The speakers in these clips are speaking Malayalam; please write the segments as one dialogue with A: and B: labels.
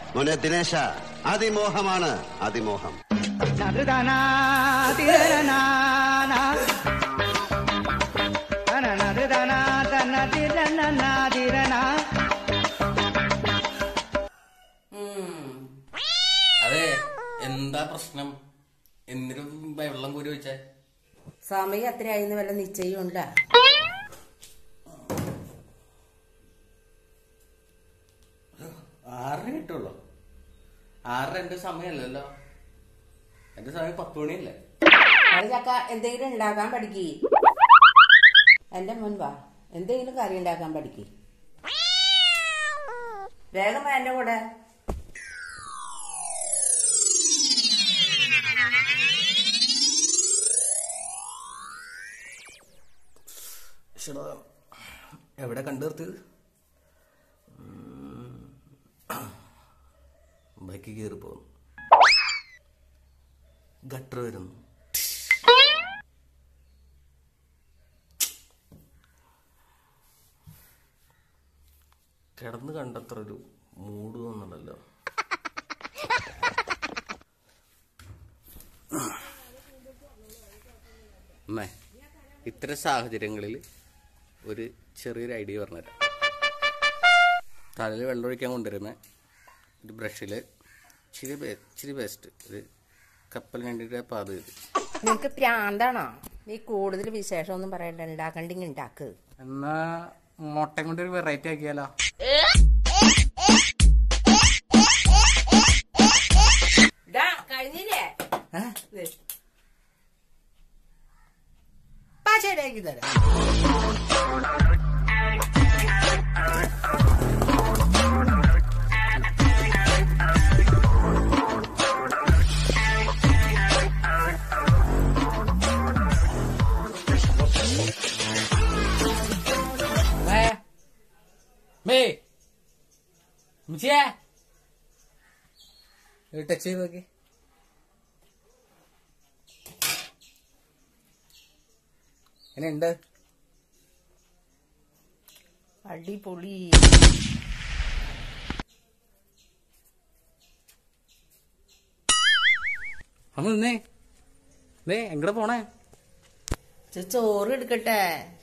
A: മോനെ ദിനേശ അതിമോഹമാണ് അതിമോഹം
B: അതെ എന്താ പ്രശ്നം എന്തിനും വെള്ളം കോരി വെച്ചേ
C: സമയം എത്രയായിന്ന് വല്ല നിശ്ചയം ഉണ്ടാ
B: ആറര കിട്ടുള്ളൂ ആറര എന്റെ സമയമല്ലല്ലോ എന്റെ സമയം പത്ത് മണിയല്ലേ
C: അത് ചക്ക എന്തെങ്കിലും ഉണ്ടാക്കാൻ പഠിക്ക് എന്റെ മോൻ വാ എന്തെങ്കിലും കറി ഉണ്ടാക്കാൻ പഠിക്ക് വേഗം വാ എന്റെ കൂടെ
B: ചേട്ടാ എവിടെ കണ്ടു നിർത്തിയത് ബൈക്ക് കയറി പോകുന്നു ഗട്ടർ വരുന്നു കിടന്ന് കണ്ടത്ര ഒരു മൂഡ് തോന്നണല്ലോ അമ്മേ ഇത്തരം സാഹചര്യങ്ങളിൽ ഒരു ചെറിയൊരു ഐഡിയ പറഞ്ഞുതരാം തലയിൽ വെള്ളമൊഴിക്കാൻ കൊണ്ടുവരുന്ന ഒരു ബ്രഷിൽ ഇച്ചിരി പേ ഇച്ചിരി പേസ്റ്റ് ഒരു കപ്പൽ വേണ്ടിയിട്ട് പാത ചെയ്ത്
C: നിനക്ക് പ്രാന്താണോ നീ കൂടുതൽ വിശേഷമൊന്നും പറയണ്ട ഉണ്ടാക്കണ്ടെങ്കിൽ ഉണ്ടാക്ക്
B: എന്നാ മുട്ടയും കൊണ്ട് ഒരു വെറൈറ്റി ആക്കിയാലോ
C: ഡാ, കഴിഞ്ഞില്ലേ ദേ. പാ, ശരിയാക്കി തരാം
B: മേ ടച്ച് ചെയ്ത് നോക്കി എങ്ങനെയുണ്ട്
C: അടിപൊളി
B: അമ്മ നിന്നേ ദേ എങ്ങടെ പോണേ
C: ഇച്ചിരി ചോറ് എടുക്കട്ടെ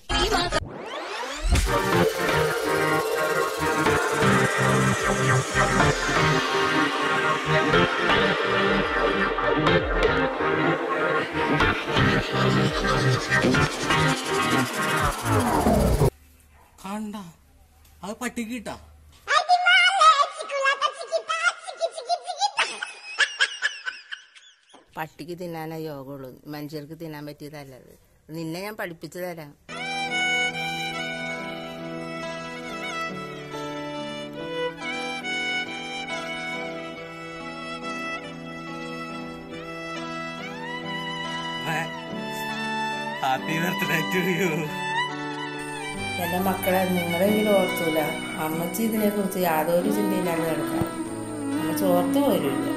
B: കണ്ട അത് പട്ടിക്ക് കിട്ടാ
C: പട്ടിക്ക് തിന്നാനാ യോഗമുള്ളൂ മനുഷ്യർക്ക് തിന്നാൻ പറ്റിയതല്ലത് നിന്നെ ഞാൻ പഠിപ്പിച്ചു തരാം
B: ഹാപ്പി ബർത്ത്ഡേ ടു യു
C: എന്റെ മക്കളെ നിങ്ങളെങ്കിലും ഓർത്തൂല അമ്മച്ചി ഇതിനെ കുറിച്ച് യാതൊരു ചിന്തയിലാണ് കിടക്കാം അമ്മ ചോർത്ത് പോലുമില്ല